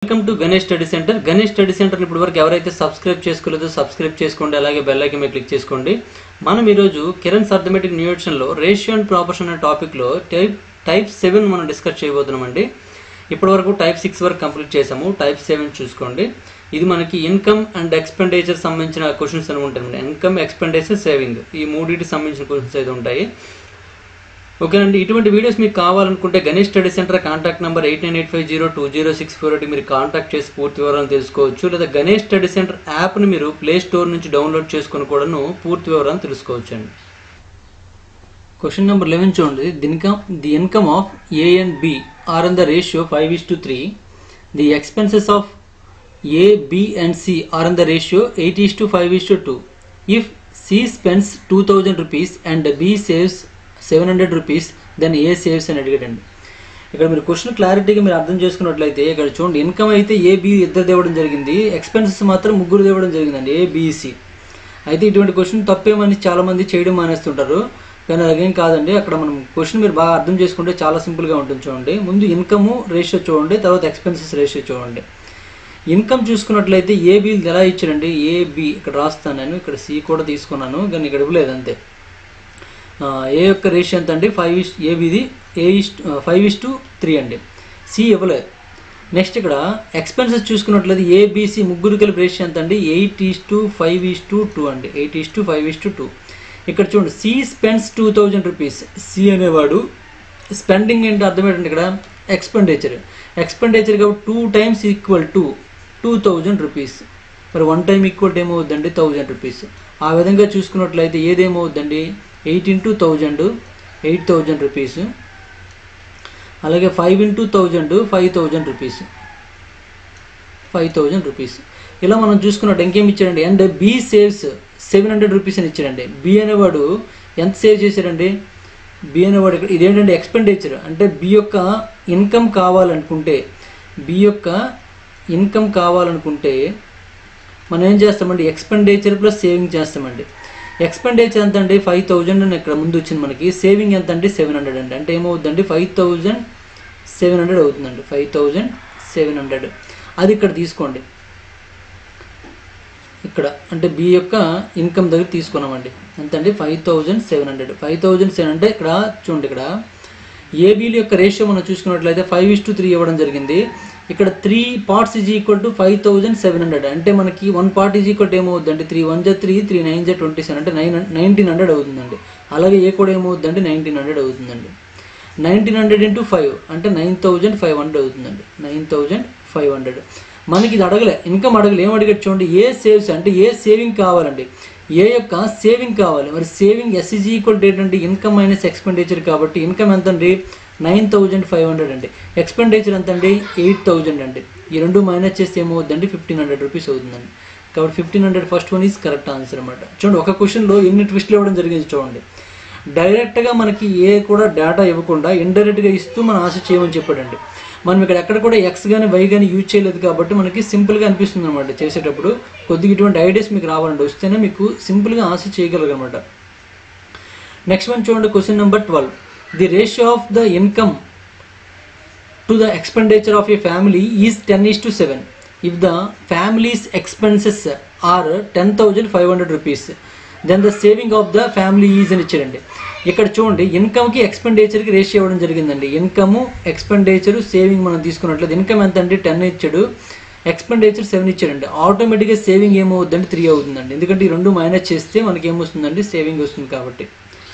Welcome to Ganesh study centre Ganesh study centre ఇప్పుడు వరకు ఎవరైతే సబ్స్క్రైబ్ చేసుకోలేదో సబ్స్క్రైబ్ చేసుకోండి అలాగే బెల్ ఐకన్ మీద క్లిక్ చేసుకోండి మనం ఈరోజు కిరణ్ అర్థమెటిక్ న్యూట్రిషన్లో రేషియో అండ్ ప్రాపర్షన్ అనే టాపిక్లో టైప్ టైప్ సెవెన్ మనం డిస్కస్ చేయబోతున్నామండి ఇప్పటి వరకు టైప్ సిక్స్ వరకు కంప్లీట్ చేసాము టైప్ సెవెన్ చూసుకోండి ఇది మనకి ఇన్కమ్ అండ్ ఎక్స్పెండిచర్ సంబంధించిన క్వశ్చన్స్ అని ఉంటాయి ఇన్కమ్ ఎక్స్పెండిచర్ సేవింగ్ ఈ మూడింటికి సంబంధించిన క్వశ్చన్స్ అయితే ఉంటాయి ఓకేనండి ఇటువంటి వీడియోస్ మీకు కావాలనుకుంటే Ganesh study centre contact number eight nine eight five zero two zero six four eight మీరు కాంటాక్ట్ చేసి పూర్తి వివరాలను తెలుసుకోవచ్చు లేదా గణేష్ స్టడీ సెంటర్ యాప్ని మీరు ప్లే స్టోర్ నుంచి డౌన్లోడ్ చేసుకుని కూడాను పూర్తి వివరాలను తెలుసుకోవచ్చు అండి క్వశ్చన్ నెంబర్ లెవెన్ చూడండి the income the income of A and B are in the ratio five is to three the expenses of A B and C are in the ratio eight is to five is to two if C spends two thousand rupees and B saves seven hundred rupees then A saves అని అడిగాడండి ఇక్కడ మీరు question క్లారిటీగా మీరు అర్థం చేసుకున్నట్లయితే ఇక్కడ చూడండి ఇన్కమ్ అయితే ఏ బి ఇద్దరు దేవడం జరిగింది ఎక్స్పెన్సెస్ మాత్రం ముగ్గురు దేవడం జరిగిందండి ఏ బిసి అయితే ఇటువంటి క్వశ్చన్ తప్పేమని చాలా మంది చేయడం మానేస్తుంటారు కానీ అలాగేం కాదండి అక్కడ మనం క్వశ్చన్ మీరు బాగా అర్థం చేసుకుంటే చాలా సింపుల్గా ఉంటుంది చూడండి ముందు ఇన్కమ్ రేషియో చూడండి తర్వాత ఎక్స్పెన్సెస్ రేషియో చూడండి ఇన్కమ్ చూసుకున్నట్లయితే ఏ బిల్ ఎలా ఇచ్చారండి ఏ బి ఇక్కడ రాస్తాను నేను ఇక్కడ సి కూడా తీసుకున్నాను కానీ ఇక్కడ ఇవ్వలేదు అంతే ఆ, ఏ యొక్క రేషియో ఎంత అండి ఫైవ్ ఇస్ ఏబిది A is five is to three అండి సి ఇవ్వలేదు నెక్స్ట్ ఇక్కడ ఎక్స్పెన్సెస్ చూసుకున్నట్లయితే ఏబిసి ముగ్గురు కలిపి రేషియో ఎంత అండి eight is to five is to two అండి eight is to five is to two ఇక్కడ చూడండి C spends two thousand rupees C అనేవాడు స్పెండింగ్ ఏంటి అర్థం ఏంటంటే ఇక్కడ ఎక్స్పెండిచర్ ఎక్స్పెండిచర్ కాబట్టి two times equal to two thousand rupees మరి one time equal ఏమవుద్దండి thousand rupees ఆ విధంగా చూసుకున్నట్లయితే ఏదేమవుద్దండి eight into thousand eight thousand rupees అలాగే five into thousand five thousand rupees five thousand rupees ఇలా మనం చూసుకున్నట్టు ఇంకేం ఇచ్చాడండి and B saves seven hundred rupees అని ఇచ్చాడండి బి అనేవాడు ఎంత సేవ్ చేశాడండి బి అనేవాడు ఇక్కడ ఇదేంటంటే ఎక్స్పెండిచర్ అంటే బి యొక్క ఇన్కమ్ కావాలనుకుంటే బి యొక్క ఇన్కమ్ కావాలనుకుంటే మనం ఏం చేస్తామండి ఎక్స్పెండిచర్ ప్లస్ సేవింగ్ చేస్తామండి ఎక్స్పెండిచర్ ఎంత అండి ఫైవ్ థౌజండ్ అని ఇక్కడ ముందు వచ్చింది మనకి సేవింగ్ ఎంత అండి సెవెన్ హండ్రెడ్ అండి అంటే ఏమవుతుందండి ఫైవ్ థౌజండ్ సెవెన్ హండ్రెడ్ అవుతుందండి ఫైవ్ థౌజండ్ సెవెన్ హండ్రెడ్ అది ఇక్కడ తీసుకోండి ఇక్కడ అంటే బి యొక్క ఇన్కమ్ దగ్గర తీసుకున్నామండి ఎంత అండి five thousand seven hundred five thousand seven అంటే ఇక్కడ చూడండి ఇక్కడ ఏబీల యొక్క రేషియో మనం చూసుకున్నట్లయితే ఫైవ్ ఇస్ టు త్రీ ఇవ్వడం జరిగింది ఇక్కడ three parts is equal to five thousand seven hundred అంటే మనకి one part is equal to ఏమవుతుందండి త్రీ వన్ జా త్రీ త్రీ నైన్ జా ట్వంటీ సెవెన్ అంటే నైన్ నైన్టీన్ హండ్రెడ్ అవుతుందండి అలాగే ఏ కూడా ఏమవుతుందండి నైన్టీన్ హండ్రెడ్ అవుతుందండి నైన్టీన్ హండ్రెడ్ ఇంటూ ఫైవ్ అంటే నైన్ థౌజండ్ ఫైవ్ హండ్రెడ్ అవుతుందండి నైన్ థౌజండ్ ఫైవ్ హండ్రెడ్ మనకి ఇది అడగలే ఇన్కమ్ అడగలే ఏం అడిగాడు చూడండి ఏ సేవ్స్ అంటే ఏ సేవింగ్ కావాలండి ఏ యొక్క సేవింగ్ కావాలి మరి సేవింగ్ ఎస్ఈజీ ఈక్వల్ డేట్ అంటే ఇన్కమ్ మైనస్ ఎక్స్పెండిచర్ కాబట్టి ఇన్కమ్ ఎంత అండి నైన్ థౌజండ్ ఫైవ్ హండ్రెడ్ అండి ఎక్స్పెండిచర్ ఎంత అండి ఎయిట్ థౌజండ్ అండి ఈ రెండు మైనస్ చేస్తే ఏమవుతుందండి ఫిఫ్టీన్ హండ్రెడ్ రూపీస్ అవుతుందండి కాబట్టి fifteen hundred first one is correct answer అనమాట చూడండి ఒక క్వశ్చన్లో ఎన్ని ట్విస్ట్లు ఇవ్వడం జరిగింది చూడండి డైరెక్ట్గా మనకి ఏ కూడా డేటా ఇవ్వకుండా ఇండైరెక్ట్గా ఇస్తూ మనం ఆశ చేయమని చెప్పాడండి మనం ఇక్కడ ఎక్కడ కూడా ఎక్స్ కానీ వై కానీ యూజ్ చేయలేదు కాబట్టి మనకి సింపుల్గా అనిపిస్తుంది అనమాట చేసేటప్పుడు కొద్దిగా ఇటువంటి ఐడియాస్ మీకు రావాలండి వస్తేనే మీకు సింపుల్గా ఆశ చేయగలగనమాట నెక్స్ట్ వన్ చూడండి question number twelve the ratio of the income to the expenditure of a family is ten is to seven if the family's expenses are ten thousand five hundred rupees then the saving of the family is అని ఇచ్చాడండి ఇక్కడ చూడండి ఇన్కమ్కి ఎక్స్పెండిచర్కి ratio ఇవ్వడం జరిగిందండి income expenditure saving మనం తీసుకున్నట్లయితే income ఎంత అండి టెన్ ఇచ్చాడు ఎక్స్పెండిచర్ సెవెన్ ఇచ్చాడండి ఆటోమేటిక్గా సేవింగ్ ఏమవుతుందండి త్రీ అవుతుందండి ఎందుకంటే ఈ రెండు మైనస్ చేస్తే మనకి ఏమొస్తుందండి సేవింగ్ వస్తుంది కాబట్టి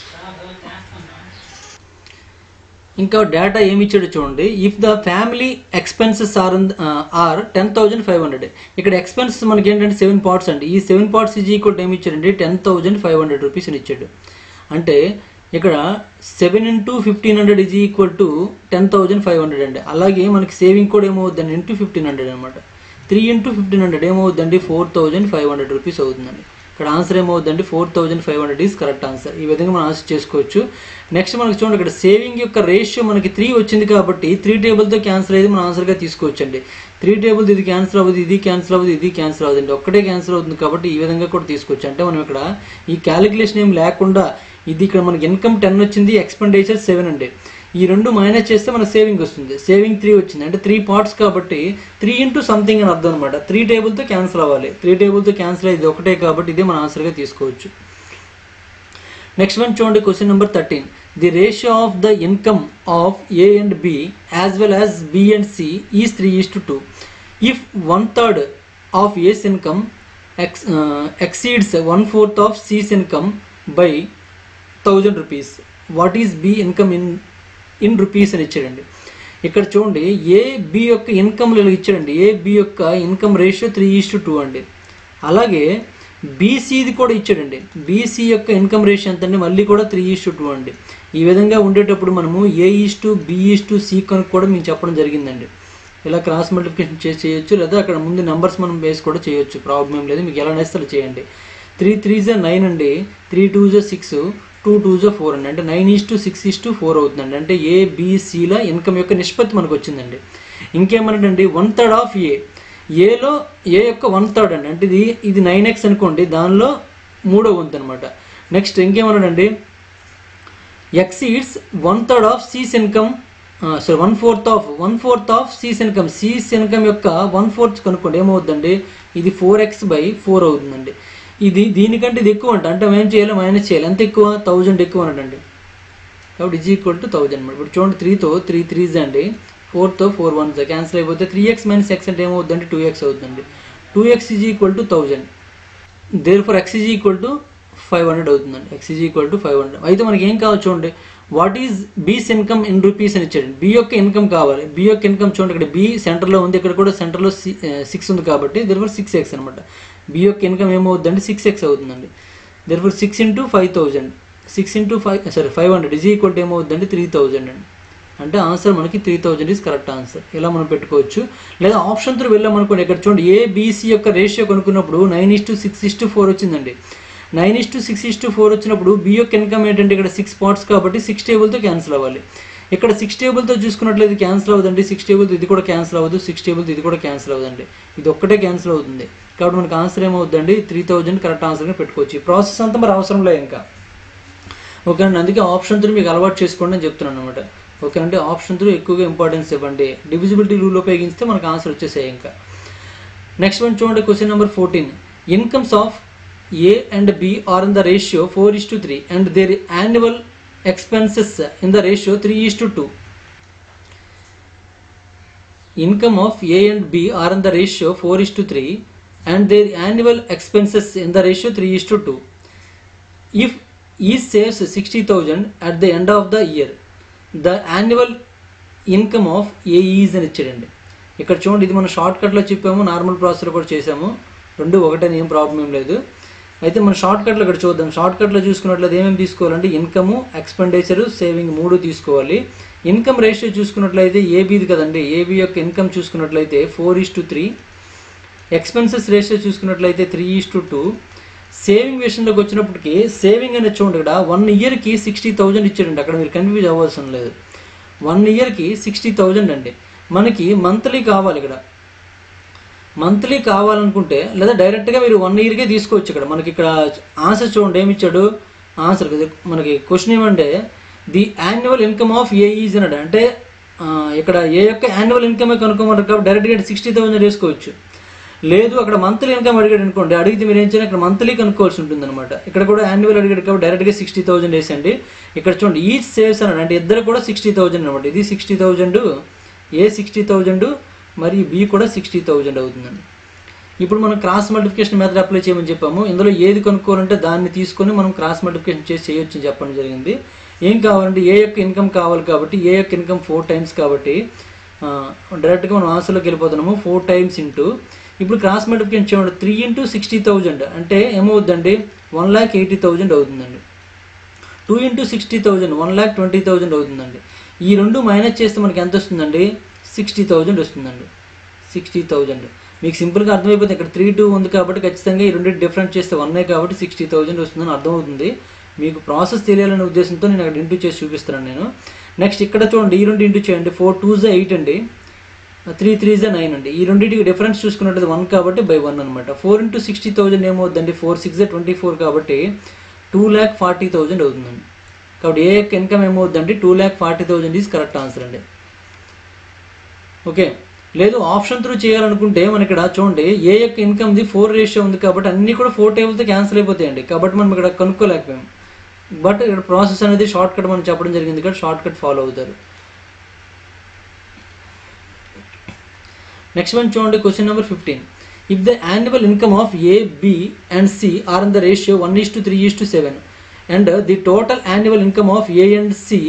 ఇంకా డేటా ఏమి ఇచ్చాడో చూడండి if the family expenses are are ten thousand five hundred ఇక్కడ ఎక్స్పెన్సెస్ మనకి ఏంటంటే సెవెన్ పార్ట్స్ అండి ఈ సెవెన్ పార్ట్స్ ఈజ్ ఈక్వల్ ఏమి ఇచ్చాడండి ten thousand five hundred rupees అని ఇచ్చాడు అంటే ఇక్కడ seven into fifteen hundred is equal to ten thousand five hundred అండి అలాగే మనకి సేవింగ్ కూడా ఏమవుద్దండి ఇంటూ ఫిఫ్టీన్ హండ్రెడ్ అనమాట త్రీ ఇంటూ ఫిఫ్టీన్ హండ్రెడ్ ఏమవుద్దండి four thousand five hundred rupees అవుతుందండి ఇక్కడ ఆన్సర్ ఏమవుతుందండి four thousand five hundred is correct answer ఈ విధంగా మనం ఆన్సర్ చేసుకోవచ్చు నెక్స్ట్ మనకి చూడండి ఇక్కడ సేవింగ్ యొక్క రేషియో మనకి త్రీ వచ్చింది కాబట్టి త్రీ టేబుల్తో క్యాన్సర్ అయితే మనం ఆన్సర్గా తీసుకోవచ్చండి త్రీ టేబుల్ ఇది క్యాన్సర్ అవ్వదు ఇది క్యాన్సర్ అవ్వదు ఇది క్యాన్సర్ అవ్వదండి ఒక్కటే క్యాన్సర్ అవుతుంది కాబట్టి ఈ విధంగా కూడా తీసుకోవచ్చు అంటే మనం ఇక్కడ ఈ క్యాలిక్యులేషన్ ఏం లేకుండా ఇది ఇక్కడ మనకి ఇన్కమ్ టెన్ వచ్చింది ఎక్స్పెండిచర్ సెవెన్ అండి ఈ రెండు మైనస్ చేస్తే మనకు సేవింగ్ వస్తుంది సేవింగ్ త్రీ వచ్చింది అంటే త్రీ పార్ట్స్ కాబట్టి త్రీ ఇంటూ సంథింగ్ అని అర్థం అనమాట త్రీ టేబుల్తో క్యాన్సిల్ అవ్వాలి త్రీ టేబుల్తో క్యాన్సిల్ అయ్యేది ఒకటే కాబట్టి ఇదే మన ఆన్సర్గా తీసుకోవచ్చు నెక్స్ట్ వన్ చూడండి question number thirteen the ratio of the income of A and B as well as B and C is three is to two if one third of A's income ex exceeds one fourth of C's income by thousand rupees what is B income in in rupees అని ఇచ్చాడండి ఇక్కడ చూడండి A B యొక్క income ఇచ్చాడండి A B యొక్క income ratio three is to two అండి అలాగే బీసీది కూడా ఇచ్చాడండి బీసీ యొక్క ఇన్కమ్ రేషియో ఎంత అండి మళ్ళీ కూడా త్రీ ఈస్ టు టూ అండి ఈ విధంగా ఉండేటప్పుడు మనము A is to B is to C కనుక కూడా మేము చెప్పడం జరిగిందండి ఇలా క్రాస్ మల్టిప్లికేషన్ చేసి చేయొచ్చు లేదా అక్కడ ముందు నెంబర్స్ మనం బేస్ కూడా చేయొచ్చు ప్రాబ్లం ఏం లేదు మీకు ఎలా నేస్తే అలా చేయండి త్రీ త్రీ జా నైన్ అండి త్రీ టూ జా సిక్స్ టూ టూ జా ఫోర్ అండి అంటే nine is to six is to four అవుతుందండి అంటే ఏ బీసీల ఇన్కమ్ యొక్క నిష్పత్తి మనకు వచ్చిందండి ఇంకేమన్నాడండి వన్ థర్డ్ ఆఫ్ ఏ ఏలో ఏ యొక్క వన్ థర్డ్ అండి అంటే ఇది ఇది నైన్ ఎక్స్ అనుకోండి దానిలో మూడో వంతు అనమాట నెక్స్ట్ ఇంకేమన్నాడండి exceeds one third of C's income sorry one fourth of one fourth of C's income C's income యొక్క వన్ ఫోర్త్ కనుక్కోండి ఏమవుతుందండి ఇది ఫోర్ ఎక్స్ బై ఫోర్ అవుతుందండి ఇది దీనికంటే ఇది ఎక్కువ అంట అంటే మేము చేయాలి మైనస్ చేయాలి ఎంత ఎక్కువ థౌజండ్ ఎక్కువ అన్నట్టండి కాబట్టి ఇజ్ ఈక్వల్ టు థౌజండ్ అనమాట ఇప్పుడు చూడండి త్రీతో త్రీ త్రీస్ అండి ఫోర్తో ఫోర్ వన్స్ క్యాన్సిల్ అయిపోతే త్రీ ఎక్స్ మైనస్ ఎక్స్ అంటే ఏమవుతుందండి టూ ఎక్స్ అవుతుందండి two x is equal to thousand therefore x is equal to five hundred అవుతుందండి x is equal to five hundred అయితే మనకి ఏం కావాలి చూడండి what is B's income in rupees అని ఇచ్చాడు బి యొక్క ఇన్కమ్ కావాలి బి యొక్క ఇన్కమ్ చూడండి ఇక్కడ బి సెంటర్లో ఉంది ఇక్కడ కూడా సెంటర్లో సిక్స్ ఉంది కాబట్టి దేర్ ఫర్ సిక్స్ ఎక్స్ అనమాట బి యొక్క ఇన్కమ్ ఏమవుతుందండి సిక్స్ ఎక్స్ అవుతుందండి therefore six into five thousand six into five sorry five hundred is equal to ఏమవుతుందండి త్రీ థౌజండ్ అండి అంటే ఆన్సర్ మనకి three thousand is correct answer ఇలా మనం పెట్టుకోవచ్చు లేదా ఆప్షన్ త్రూ వెళ్ళామనుకోండి ఇక్కడ చూడండి ఏ బీసీ యొక్క రేషియో కనుక్కున్నప్పుడు nine is to six is to four వచ్చిందండి nine is to six is to four వచ్చినప్పుడు బి యొక్క ఇన్కమ్ ఏంటంటే ఇక్కడ సిక్స్ పార్ట్స్ కాబట్టి సిక్స్ టేబుల్తో క్యాన్సిల్ అవ్వాలి ఇక్కడ సిక్స్ టేబుల్తో చూసుకున్నట్లయితే క్యాన్సిల్ అవ్వదండి సిక్స్ టేబుల్తో ఇది కూడా క్యాన్సిల్ అవ్వదు సిక్స్ టేబుల్తో ఇది కూడా క్యాన్సిల్ అవ్వదండి ఇది ఒక్కటే క్యాన్సిల్ అవుతుంది కాబట్టి మనకి ఆన్సర్ ఏమవుతుందండి త్రీ థౌజండ్ కరెక్ట్ ఆన్సర్గా పెట్టుకోవచ్చు ఈ ప్రాసెస్ అంతా మరి అవసరం లేదు ఇంకా ఓకే అండి అందుకే ఆప్షన్ త్రీ మీకు అలవాటు చేసుకోండి అని చెప్తున్నాను అనమాట ఓకే అంటే ఆప్షన్ త్రీ ఎక్కువగా ఇంపార్టెన్స్ ఇవ్వండి డివిజిబిలిటీ రూల్ ఉపయోగిస్తే మనకు ఆన్సర్ వచ్చేసాయి ఇంకా నెక్స్ట్ వన్ చూడండి question number fourteen incomes of A and B are in the ratio four is to three and their annual expenses in the ratio three is to two income of A and B are in the ratio 4 is to 3 and their annual expenses in the ratio 3 is to 2. If each saves 60,000 at the end of the year, the annual income of A is అని ఇచ్చాడండి ఇక్కడ చూడండి ఇది మనం short కట్లో చెప్పాము normal processor కూడా చేసాము రెండు ఒకటే ఏం ప్రాబ్లం ఏం లేదు అయితే మనం షార్ట్ కట్లో ఇక్కడ చూద్దాం షార్ట్ కట్లో చూసుకున్నట్లయితే ఏమేమి తీసుకోవాలంటే ఇన్కము ఎక్స్పెండిచరు సేవింగ్ మూడు తీసుకోవాలి ఇన్కమ్ రేషియో చూసుకున్నట్లయితే ఏబీది కదండి ఏబీ యొక్క ఇన్కమ్ చూసుకున్నట్లయితే four is to three expenses ratio చూసుకున్నట్లయితే three is to two saving విషయంలోకి వచ్చినప్పటికి సేవింగ్ అనేది చూడండి ఇక్కడ వన్ ఇయర్కి సిక్స్టీ థౌజండ్ ఇచ్చాడండి అక్కడ మీరు కన్ఫ్యూజ్ అవ్వాల్సిన లేదు వన్ ఇయర్కి సిక్స్టీ థౌజండ్ అండి మనకి మంత్లీ కావాలి ఇక్కడ మంత్లీ కావాలనుకుంటే లేదా డైరెక్ట్గా మీరు వన్ ఇయర్కే తీసుకోవచ్చు ఇక్కడ మనకి ఇక్కడ ఆన్సర్ చూడండి ఏమి ఇచ్చాడు ఆన్సర్ మనకి క్వశ్చన్ ఏమంటే the annual income of A is అన్నాడు అంటే ఆ, ఇక్కడ ఏ యొక్క యాన్యువల్ ఇన్కమే కనుక్కోమంటారు కాబట్టి డైరెక్ట్గా సిక్స్టీ థౌసండ్ వేసుకోవచ్చు లేదు అక్కడ మంత్లీ ఇన్కమ్ అడిగాడు అనుకోండి అడిగితే మీరు ఏం చేయాలి ఇక్కడ మంత్లీ కనుక్కోవాల్సి ఉంటుంది అనమాట ఇక్కడ కూడా యాన్యువల్ అడిగాడు కాబట్టి డైరెక్ట్గా సిక్స్టీ థౌసండ్ వేసండి ఇక్కడ చూడండి ఈచ్ సేవ్స్ అన్నాడు అంటే ఇద్దరు కూడా సిక్స్టీ థౌసండ్ అనమాట ఇది sixty thousand A sixty thousand మరియు బి కూడా సిక్స్టీ థౌజండ్ అవుతుందండి ఇప్పుడు మనం క్రాస్ మల్టిఫికేషన్ మెథడ్ అప్లై చేయమని చెప్పాము ఇందులో ఏది కనుక్కోవాలంటే దాన్ని తీసుకొని మనం క్రాస్ మల్టిఫికేషన్ చేసి చేయొచ్చు అని చెప్పడం జరిగింది ఏం కావాలంటే ఏ యొక్క ఇన్కమ్ కావాలి కాబట్టి ఏ యొక్క ఇన్కమ్ ఫోర్ టైమ్స్ కాబట్టి ఆ, డైరెక్ట్గా మనం ఆన్సర్లోకి వెళ్ళిపోతున్నాము ఫోర్ టైమ్స్ ఇంటూ ఇప్పుడు క్రాస్ మల్టిఫికేషన్ చేయండి త్రీ ఇంటూ సిక్స్టీ థౌజండ్ అంటే ఏమవుద్దండి వన్ ల్యాక్ ఎయిటీ థౌజండ్ అవుతుందండి two into sixty thousand one lakh twenty thousand అవుతుందండి ఈ రెండు మైనస్ చేస్తే మనకి ఎంత వస్తుందండి సిక్స్టీ థౌజండ్ వస్తుందండి సిక్స్టీ థౌజండ్ మీకు సింపుల్గా అర్థమైపోతుంది ఇక్కడ త్రీ టూ ఉంది కాబట్టి ఖచ్చితంగా ఈ రెండు డిఫరెంట్ చేస్తే వన్నే కాబట్టి సిక్స్టీ థౌజండ్ వస్తుందని అర్థమవుతుంది మీకు ప్రాసెస్ తెలియాలనే ఉద్దేశంతో నేను అక్కడ ఇంటూ చేసి చూపిస్తున్నాను నేను నెక్స్ట్ ఇక్కడ చూడండి ఈ రెండు ఇంటూ చేయండి ఫోర్ టూ జా ఎయిట్ అండి త్రీ త్రీ జా నైన్ అండి ఈ రెండింటికి డిఫరెన్స్ చూసుకున్నట్టు వన్ కాబట్టి బై వన్ అనమాట ఫోర్ ఇంటూ సిక్స్టీ థౌజండ్ ఏమవుతుందండి ఫోర్ సిక్స్ ట్వంటీ ఫోర్ కాబట్టి టూ ల్యాక్ ఫార్టీ థౌజండ్ అవుతుందండి కాబట్టి ఏ యొక్క ఇన్కమ్ ఏమవుతుందంటే two lakh forty thousand is correct answer అండి ఓకే లేదు ఆప్షన్ త్రూ చేయాలనుకుంటే మన ఇక్కడ చూడండి ఏ యొక్క ఇన్కమ్ది ఫోర్ రేషియో ఉంది కాబట్టి అన్నీ కూడా ఫోర్ టేబుల్తో క్యాన్సిల్ అయిపోతాయండి కాబట్టి మనం ఇక్కడ కనుక్కోలేకపోయాం బట్ ఇక్కడ ప్రాసెస్ అనేది షార్ట్ కట్ మనం చెప్పడం జరిగింది ఇక్కడ షార్ట్ కట్ ఫాలో అవుతారు నెక్స్ట్ వన్ చూడండి question number fifteen if the annual income of A B and C are in the ratio one is to three is to seven and the total annual income of A and C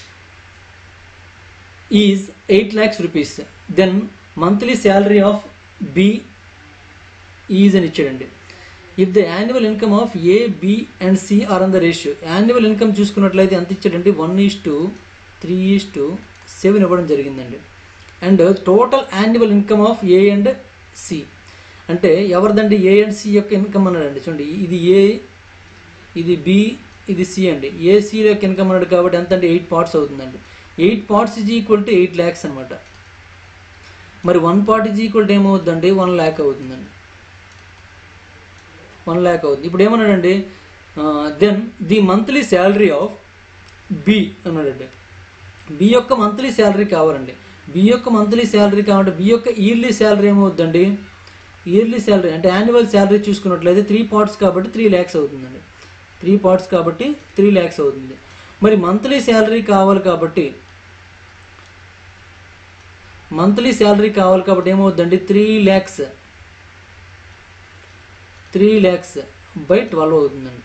is eight lakhs rupees then monthly salary of B is అని ఇచ్చాడండి if the annual income of A B and C are on the ratio annual income చూసుకున్నట్లయితే ఎంత ఇచ్చాడంటే one is to three is to seven ఇవ్వడం జరిగిందండి and total annual income of A and C అంటే ఎవరిదండి A and C యొక్క income అన్నాడండి చూడండి ఇది ఏ ఇది బి ఇది సి అండి ఏ సి యొక్క ఇన్కమ్ అన్నాడు కాబట్టి ఎంత అంటే ఎయిట్ పార్ట్స్ అవుతుందండి eight parts is equal to eight lakhs అనమాట మరి one part is equal to ఏమవుతుందండి వన్ ల్యాక్ అవుతుందండి వన్ ల్యాక్ అవుతుంది ఇప్పుడు ఏమన్నాడండి then the monthly salary of B అన్నాడండి బి యొక్క మంత్లీ శాలరీ కావాలండి బి యొక్క మంత్లీ శాలరీ కావాలంటే బి యొక్క ఇయర్లీ శాలరీ ఏమవుతుందండి ఇయర్లీ శాలరీ అంటే యాన్యువల్ శాలరీ చూసుకున్నట్లయితే త్రీ పార్ట్స్ కాబట్టి త్రీ ల్యాక్స్ అవుతుందండి త్రీ పార్ట్స్ కాబట్టి త్రీ ల్యాక్స్ అవుతుంది మరి మంత్లీ శాలరీ కావాలి కాబట్టి మంత్లీ శాలరీ కావాలి కాబట్టి ఏమవుతుందండి three lakhs three lakhs by twelve అవుతుందండి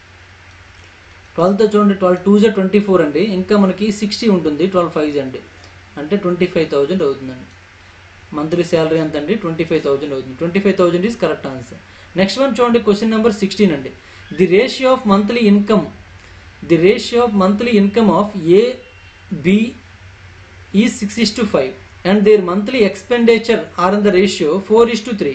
ట్వెల్వ్తో చూడండి ట్వెల్వ్ టూ జా ట్వంటీ ఫోర్ అండి ఇంకా మనకి సిక్స్టీ ఉంటుంది ట్వెల్వ్ ఫైవ్ అండి అంటే ట్వంటీ ఫైవ్ థౌజండ్ అవుతుందండి మంత్లీ శాలరీ ఎంత అండి ట్వంటీ ఫైవ్ థౌజండ్ అవుతుంది twenty five thousand is correct answer next one చూడండి క్వశ్చన్ నెంబర్ సిక్స్టీన్ అండి the ratio of monthly income the ratio of monthly income of A B ఈ six is to five and their monthly expenditure are in the ratio four is to three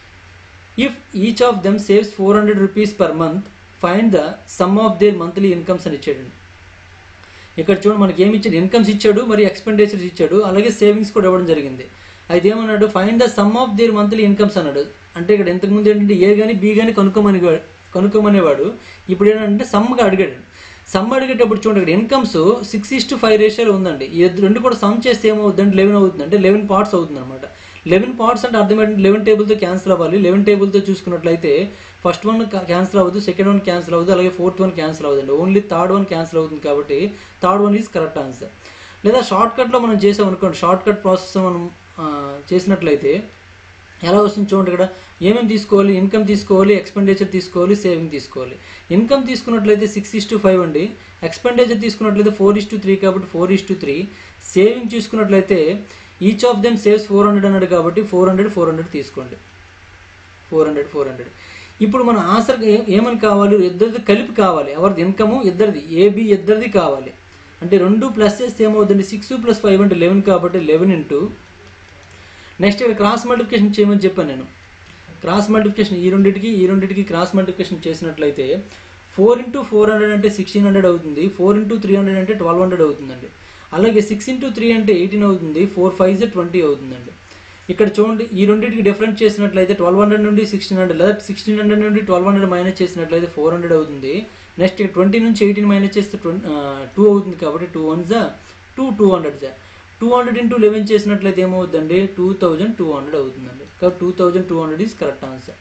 if each of them saves four hundred rupees per month find the sum of their monthly incomes అని ఇచ్చాడండి ఇక్కడ చూడండి మనకి ఏమి ఇచ్చాడు incomes ఇచ్చాడు మరి expenditures ఇచ్చాడు అలాగే సేవింగ్స్ కూడా ఇవ్వడం జరిగింది అయితే ఏమన్నాడు find the sum of their monthly incomes అన్నాడు అంటే ఇక్కడ ఇంతకుముందు ఏంటంటే ఏ కానీ బి కానీ కనుక్కోమని కనుక్కోమనేవాడు ఇప్పుడు ఏంటంటే సమ్గా అడిగాడు సమ్ అడిగేటప్పుడు చూడండి ఇక్కడ incomes six is to five రేషియోలో ఉందండి ఈ రెండు కూడా సమ్ చేస్తే ఏమవుతుందంటే లెవెన్ అవుతుంది అంటే లెవెన్ పార్ట్స్ అవుతుంది అనమాట లెవెన్ పార్ట్స్ అంటే అర్థం ఏంటంటే లెవెన్ టేబుల్తో క్యాన్సిల్ అవ్వాలి లెవెన్ టేబుల్తో చూసుకున్నట్లయితే ఫస్ట్ వన్ క్యాన్సిల్ అవ్వదు సెకండ్ వన్ క్యాన్సిల్ అవ్వదు అలాగే ఫోర్త్ వన్ క్యాన్సిల్ అవ్వదండి ఓన్లీ థర్డ్ వన్ క్యాన్సిల్ అవుతుంది కాబట్టి third one is correct answer లేదా షార్ట్ కట్లో మనం చేసాం అనుకోండి షార్ట్ కట్ ప్రాసెస్ మనం ఆ, చేసినట్లయితే ఎలా వస్తుంది చూడండి ఇక్కడ ఏమేమి తీసుకోవాలి ఇన్కమ్ తీసుకోవాలి ఎక్స్పెండిచర్ తీసుకోవాలి సేవింగ్ తీసుకోవాలి ఇన్కమ్ తీసుకున్నట్లయితే సిక్స్ ఇస్ టు ఫైవ్ అండి ఎక్స్పెండిచర్ తీసుకున్నట్లయితే ఫోర్ ఇస్ టు త్రీ కాబట్టి four is to three saving చూసుకున్నట్లయితే each of them saves four hundred అన్నాడు కాబట్టి ఫోర్ హండ్రెడ్ ఫోర్ హండ్రెడ్ తీసుకోండి ఫోర్ హండ్రెడ్ ఫోర్ హండ్రెడ్ ఇప్పుడు మన ఆన్సర్ ఏమని కావాలి ఇద్దరిది కలిపి కావాలి ఎవరిది ఇన్కము ఇద్దరిది ఏబి ఇద్దరిది కావాలి అంటే రెండు ప్లస్ చేస్తే ఏమవుతుంది సిక్స్ ప్లస్ ఫైవ్ అంటే లెవెన్ కాబట్టి లెవెన్ ఇంటూ నెక్స్ట్ ఇక్కడ క్రాస్ మల్టిప్లికేషన్ చేయమని చెప్పాను నేను క్రాస్ మల్టిప్లికేషన్ ఈ రెండింటికి ఈ రెండింటికి క్రాస్ మల్టిప్లికేషన్ చేసినట్లయితే ఫోర్ ఇంటూ ఫోర్ హండ్రెడ్ అంటే సిక్స్టీన్ హండ్రెడ్ అవుతుంది ఫోర్ ఇంటూ త్రీ హండ్రెడ్ అంటే ట్వెల్వ్ హండ్రెడ్ అవుతుందండి అలాగే సిక్స్ ఇంటూ త్రీ అంటే ఎయిటీన్ అవుతుంది ఫోర్ ఫైవ్ జెడ్ ట్వంటీ అవుతుందండి ఇక్కడ చూడండి ఈ రెండింటికి డిఫరెన్స్ చేసినట్లయితే ట్వెల్వ్ హండ్రెడ్ నుండి సిక్స్టీన్ హండ్రెడ్ లేదా సిక్స్టీన్ హండ్రెడ్ నుండి ట్వెల్వ్ హండ్రెడ్ మైనస్ చేసినట్లయితే ఫోర్ హండ్రెడ్ అవుతుంది నెక్స్ట్ ట్వంటీ నుంచి ఎయిటీన్ మైనస్ చేస్తే టూ అవుతుంది కాబట్టి టూ వన్ జా టూ టూ హండ్రెడ్ జా టూ హండ్రెడ్ ఇంటూ లెవెన్ చేసినట్లయితే ఏమవుతుందండి టూ థౌజండ్ టూ హండ్రెడ్ అవుతుందండి కాబట్టి two thousand two hundred is correct answer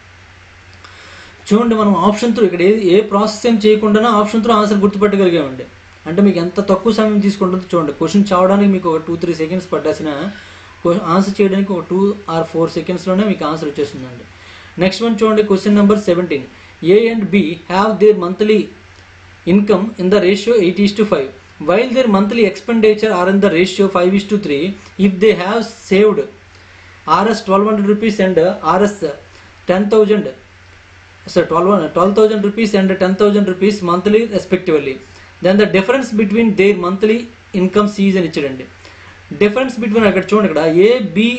చూడండి మనం ఆప్షన్ త్రూ ఇక్కడ ఏ ఏ ప్రాసెస్ ఏం చేయకుండా ఆప్షన్ త్రూ ఆన్సర్ గుర్తుపెట్టగలిగామండి అంటే మీకు ఎంత తక్కువ సమయం తీసుకుంటుందో చూడండి క్వశ్చన్ చదవడానికి మీకు ఒక టూ త్రీ సెకండ్స్ పట్టాల్సిన ఆన్సర్ చేయడానికి ఒక టూ ఆర్ ఫోర్ సెకండ్స్లోనే మీకు ఆన్సర్ వచ్చేస్తుందండి నెక్స్ట్ వన్ చూడండి question number seventeen A and B have their monthly income in the ratio eight is to five while their monthly expenditure are in the ratio five is to three if they have saved R S twelve hundred rupees and R S ten thousand so twelve twelve thousand rupees and ten thousand rupees monthly respectively then the difference between their monthly income సీజ్ అని ఇచ్చాడండి difference between అక్కడ చూడండి ఇక్కడ A B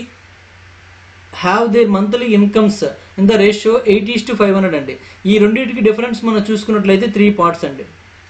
have their monthly incomes in the ratio eight is to five hundred అండి ఈ రెండింటికి difference మనం చూసుకున్నట్లయితే త్రీ పార్ట్స్ అండి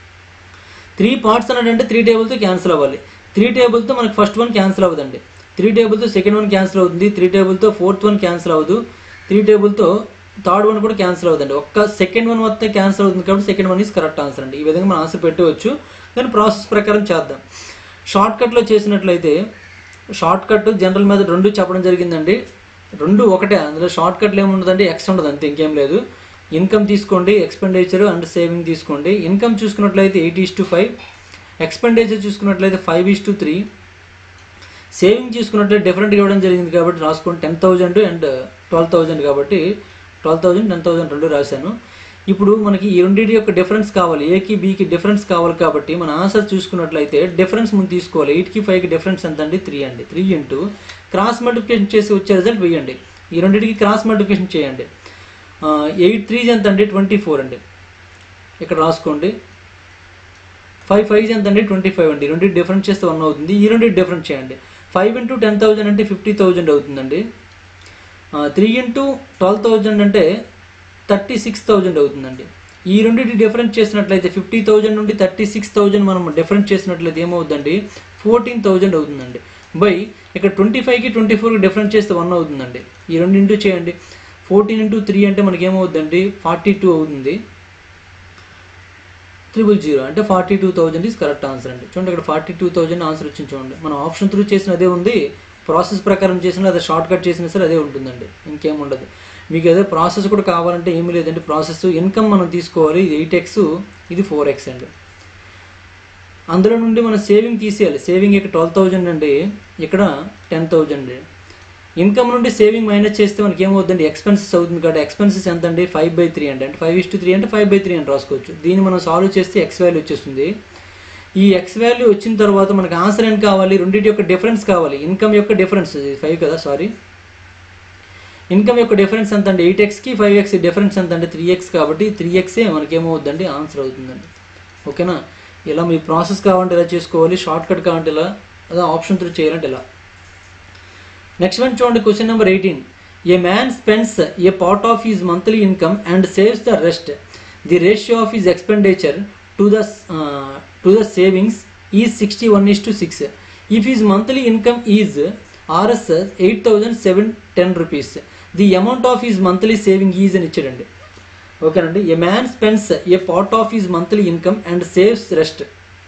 త్రీ పార్ట్స్ అన్నాడు అంటే త్రీ టేబుల్తో క్యాన్సిల్ అవ్వాలి త్రీ టేబుల్తో మనకి ఫస్ట్ వన్ క్యాన్సిల్ అవ్వదండి త్రీ టేబుల్తో సెకండ్ వన్ క్యాన్సిల్ అవుతుంది త్రీ టేబుల్తో ఫోర్త్ వన్ క్యాన్సిల్ అవ్వదు త్రీ టేబుల్తో థర్డ్ వన్ కూడా క్యాన్సిల్ అవుతుంది ఒక్క సెకండ్ వన్ వస్తే క్యాన్సిల్ అవుతుంది కాబట్టి second one is correct answer అండి ఈ విధంగా మనం ఆన్సర్ పెట్టవచ్చు కానీ ప్రాసెస్ ప్రకారం చేద్దాం షార్ట్ కట్లో చేసినట్లయితే షార్ట్ కట్ జనరల్ మీద రెండు చెప్పడం జరిగిందండి రెండు ఒకటే అందులో షార్ట్ కట్లో ఏముండదండి ఎక్స్ ఉండదు అంతే ఇంకేం లేదు ఇన్కమ్ తీసుకోండి ఎక్స్పెండిచర్ అండ్ సేవింగ్ తీసుకోండి ఇన్కమ్ చూసుకున్నట్లయితే eight is to five expenditure చూసుకున్నట్లయితే five is to three saving చూసుకున్నట్లయితే డిఫరెంట్గా ఇవ్వడం జరిగింది కాబట్టి రాసుకోండి ten thousand and twelve thousand కాబట్టి ట్వెల్వ్ థౌజండ్ టెన్ థౌజండ్ రెండు రాశాను ఇప్పుడు మనకి ఈ రెండింటి యొక్క డిఫరెన్స్ కావాలి ఏకి బీకి డిఫరెన్స్ కావాలి కాబట్టి మన ఆన్సర్ చూసుకున్నట్లయితే డిఫరెన్స్ ముందు తీసుకోవాలి ఎయిట్కి ఫైవ్కి డిఫరెన్స్ ఎంత అండి త్రీ అండి త్రీ ఇంటూ క్రాస్ మల్టిప్లికేషన్ చేసి వచ్చే రిజల్ట్ వేయండి ఈ రెండింటికి క్రాస్ మల్టిప్లికేషన్ చేయండి ఎయిట్ త్రీ ఎంత అండి ట్వంటీ ఫోర్ అండి ఇక్కడ రాసుకోండి ఫైవ్ ఫైవ్ ఎంత అండి ట్వంటీ ఫైవ్ అండి రెండు డిఫరెన్స్ చేస్తే వన్ అవుతుంది ఈ రెండు డిఫరెన్స్ చేయండి ఫైవ్ ఇంటూ టెన్ థౌజండ్ అంటే ఫిఫ్టీ థౌజండ్ అవుతుందండి త్రీ ఇంటూ ట్వెల్వ్ థౌజండ్ అంటే థర్టీ సిక్స్ థౌజండ్ అవుతుందండి ఈ రెండింటి డిఫరెన్స్ చేసినట్లయితే ఫిఫ్టీ థౌజండ్ నుండి థర్టీ సిక్స్ థౌజండ్ మనం డిఫరెన్స్ చేసినట్లయితే ఏమవుతుందండి ఫోర్టీన్ థౌజండ్ అవుతుందండి బై ఇక్కడ ట్వంటీ ఫైవ్కి ట్వంటీ ఫోర్కి డిఫరెన్స్ చేస్తే వన్ అవుతుందండి ఈ రెండు ఇంటూ చేయండి ఫోర్టీన్ ఇంటూ త్రీ అంటే మనకి ఏమవుతుందండి ఫార్టీ టూ అవుతుంది త్రిబుల్ జీరో అంటే forty two thousand is correct answer అండి చూడండి ఇక్కడ ఫార్టీ టూ థౌజండ్ ఆన్సర్ వచ్చింది చూడండి మనం ఆప్షన్ త్రూ చేసిన అదే ఉంది ప్రాసెస్ ప్రకారం చేసిన అదే షార్ట్ కట్ చేసినా సరే అదే ఉంటుందండి ఇంకేం ఉండదు మీకు ఏదో ప్రాసెస్ కూడా కావాలంటే ఏమీ లేదండి ప్రాసెస్ ఇన్కమ్ మనం తీసుకోవాలి ఇది ఎయిట్ ఎక్స్ ఇది ఫోర్ ఎక్స్ అండి అందులో నుండి మనం సేవింగ్ తీసేయాలి సేవింగ్ ఇక్కడ ట్వెల్వ్ థౌజండ్ అండి ఇక్కడ టెన్ థౌజండ్ ఇన్కమ్ నుండి సేవింగ్ మైనస్ చేస్తే మనకి ఏమవుతుందండి ఎక్స్పెన్సెస్ అవుతుంది కాబట్టి ఎక్స్పెన్సెస్ ఎంత అండి ఫైవ్ బై త్రీ అండి అంటే ఫైవ్ ఇస్ టు త్రీ అంటే ఫైవ్ బై త్రీ అని రాసుకోవచ్చు దీన్ని మనం సాల్వ్ చేస్తే ఎక్స్ వాల్యూ వచ్చేస్తుంది ఈ ఎక్స్ వాల్యూ వచ్చిన తర్వాత మనకి ఆన్సర్ ఏం కావాలి రెండింటి యొక్క డిఫరెన్స్ కావాలి ఇన్కమ్ యొక్క డిఫరెన్స్ ఫైవ్ కదా సారీ ఇన్కమ్ యొక్క డిఫరెన్స్ ఎంత అండి ఎయిట్ ఎక్స్కి ఫైవ్ ఎక్స్ డిఫరెన్స్ ఎంత అంటే త్రీ ఎక్స్ కాబట్టి త్రీ ఎక్సే మనకి ఏమవుతుందండి ఆన్సర్ అవుతుందండి ఓకేనా ఇలా మీ ప్రాసెస్ కావాలంటే ఇలా చేసుకోవాలి షార్ట్ కట్ కావాలంటే ఇలా అదే ఆప్షన్ త్రూ చేయాలంటే ఇలా నెక్స్ట్ వన్ చూడండి question number eighteen a man spends a part of his monthly income and saves the rest the ratio of his expenditure to the to the savings is sixty one is to six if his monthly income is RS eight thousand seven ten rupees the amount of his monthly saving is అని ఇచ్చాడండి ఓకేనండి a man spends a part of his monthly income and saves rest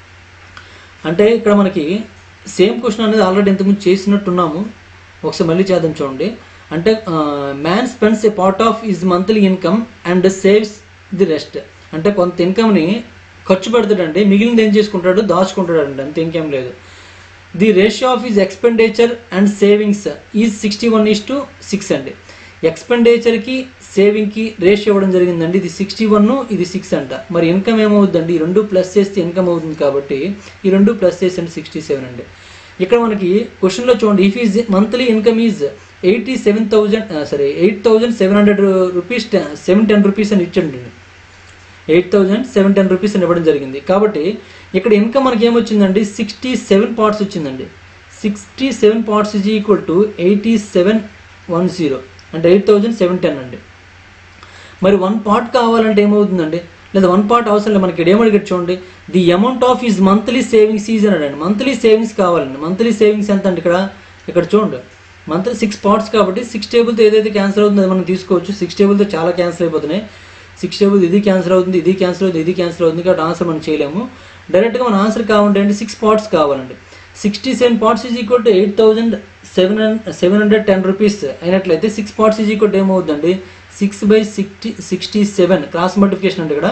అంటే ఇక్కడ మనకి same question అనేది already ఇంతకుముందు చేసినట్టున్నాము ఒకసారి మళ్ళీ చేద్దాం చూడండి అంటే man spends a part of his monthly income and saves the rest అంటే కొంత ఇన్కమ్ని ఖర్చు పెడతాడండి మిగిలింది ఏం చేసుకుంటాడు దాచుకుంటాడండి అంతే ఇంకేం లేదు the ratio of his expenditure and savings is sixty one is to six అండి ఎక్స్పెండిచర్కి సేవింగ్కి రేషియో ఇవ్వడం జరిగిందండి ఇది సిక్స్టీ వన్ ఇది సిక్స్ అంట మరి ఇన్కమ్ ఏమవుతుందండి ఈ రెండు ప్లస్ చేస్తే ఇన్కమ్ అవుతుంది కాబట్టి ఈ రెండు ప్లస్ చేసండి సిక్స్టీ సెవెన్ అండి ఇక్కడ మనకి క్వశ్చన్లో చూడండి if is monthly income is eighty seven thousand సరే eight thousand seven hundred rupees seven ten rupees అని ఇచ్చండి eight thousand seven ten rupees అని ఇవ్వడం జరిగింది కాబట్టి ఇక్కడ ఇన్కమ్ మనకి ఏమొచ్చిందండి సిక్స్టీ సెవెన్ పార్ట్స్ వచ్చిందండి sixty seven parts is equal to eighty seven one zero అంటే ఎయిట్ థౌజండ్ సెవెన్ టెన్ అండి మరి వన్ పార్ట్ కావాలంటే ఏమవుతుందండి లేదా వన్ పార్ట్ అవసరం లేదు మనకి ఇక్కడ ఏమడిగాడు చూడండి the amount of is monthly savings is అని అడండి మంత్లీ సేవింగ్స్ కావాలండి మంత్లీ సేవింగ్స్ ఎంత అండి ఇక్కడ ఇక్కడ చూడండి మంత్లీ సిక్స్ పార్ట్స్ కాబట్టి సిక్స్ టేబుల్తో ఏదైతే క్యాన్సిల్ అవుతుందో అది మనం తీసుకోవచ్చు సిక్స్ టేబుల్తో చాలా క్యాన్సిల్ అయిపోతున్నాయి సిక్స్ టేబుల్ ఇది క్యాన్సిల్ అవుతుంది ఇది క్యాన్సిల్ అవుతుంది ఇది క్యాన్సిల్ అవుతుంది కాబట్టి ఆన్సర్ మనం చేయలేము డైరెక్ట్గా మన ఆన్సర్ కావాలంటే అంటే సిక్స్ పార్ట్స్ కావాలండి sixty seven parts is equal to eight thousand seven seven hundred ten rupees అయినట్లయితే six parts is equal to ఏమవుతుందండి six by sixty sixty seven cross multiplication అంటే ఇక్కడ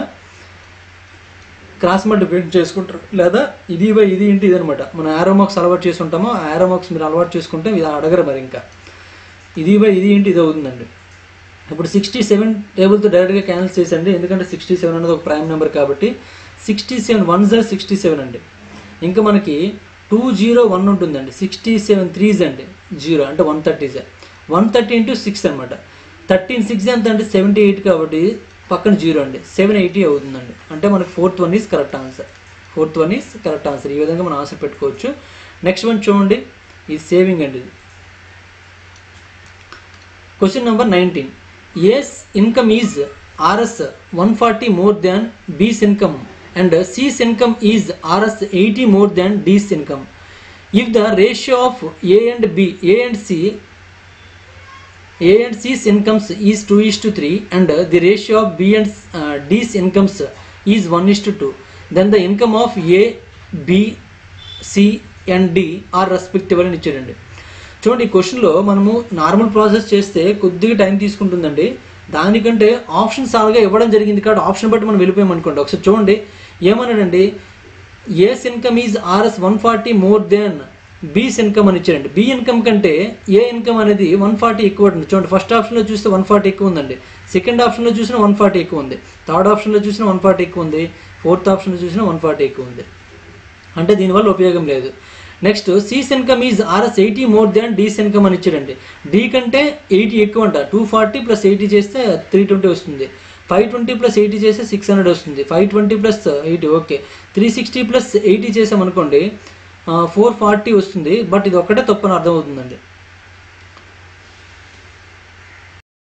క్రాస్ మల్టిఫికేషన్ చేసుకుంటారు లేదా ఇది బై ఇది ఇంటి ఇది అనమాట మనం ఆరోమాక్స్ అలవాటు చేసి ఉంటామో ఆ ఆరోమాక్స్ మీరు అలవాటు చేసుకుంటే ఇది అడగరు మరి ఇంకా ఇది బై ఇది ఏంటి ఇది అవుతుందండి ఇప్పుడు సిక్స్టీ సెవెన్ టేబుల్తో డైరెక్ట్గా క్యాన్సిల్ చేసండి ఎందుకంటే సిక్స్టీ సెవెన్ అనేది ఒక ప్రైమ్ నెంబర్ కాబట్టి సిక్స్టీ సెవెన్ వన్ జర్ సిక్స్టీ సెవెన్ అండి ఇంకా మనకి టూ జీరో వన్ ఉంటుందండి సిక్స్టీ సెవెన్ త్రీస్ అండి జీరో అంటే వన్ థర్టీ సార్ వన్ థర్టీ ఇంటూ సిక్స్ అనమాట థర్టీన్ సిక్స్ ఎంత అంటే సెవెంటీ ఎయిట్ కాబట్టి పక్కన జీరో అండి సెవెన్ ఎయిటీ అవుతుందండి అంటే మనకి fourth one is correct answer fourth one is correct answer ఈ విధంగా మనం ఆన్సర్ పెట్టుకోవచ్చు నెక్స్ట్ వన్ చూడండి ఈ సేవింగ్ అండి ఇది question number nineteen A's income is RS one forty more than B's income and C's income is RS eighty more than D's income if the ratio of A and B A and C A and C's incomes is two is to three and the ratio of B and D's incomes is one is to two then the income of A B C and D are respective అని ఇచ్చాడండి చూడండి ఈ క్వశ్చన్లో మనము normal process చేస్తే కొద్దిగా time తీసుకుంటుందండి దానికంటే option సాల్గా ఇవ్వడం జరిగింది కాబట్టి ఆప్షన్ బట్టి మనం వెళ్ళిపోయాం అనుకోండి ఒకసారి చూడండి ఏమన్నాడండి A's income is RS one forty more then B's income అని ఇచ్చారండి బి ఇన్కమ్ కంటే ఏ ఇన్కమ్ అనేది వన్ ఫార్టీ ఎక్కువ ఉంటుంది చూడండి ఫస్ట్ ఆప్షన్లో చూస్తే వన్ ఫార్టీ ఎక్కువ ఉందండి సెకండ్ ఆప్షన్లో చూసినా వన్ ఫార్టీ ఎక్కువ ఉంది థర్డ్ ఆప్షన్లో చూసినా వన్ ఫార్టీ ఎక్కువ ఉంది ఫోర్త్ ఆప్షన్లో చూసినా వన్ ఫార్టీ ఎక్కువ ఉంది అంటే దీనివల్ల ఉపయోగం లేదు next C's income is RS eighty more than D's income అని ఇచ్చాడండి డీ కంటే ఎయిటీ ఎక్కువ అంట టూ ఫార్టీ ప్లస్ ఎయిటీ చేస్తే త్రీ ట్వంటీ వస్తుంది ఫైవ్ ట్వంటీ ప్లస్ ఎయిటీ చేస్తే సిక్స్ హండ్రెడ్ వస్తుంది five twenty plus eighty okay three sixty plus eighty చేసామనుకోండి ఫోర్ ఫార్టీ వస్తుంది బట్ ఇది ఒక్కటే తప్పని అర్థమవుతుందండి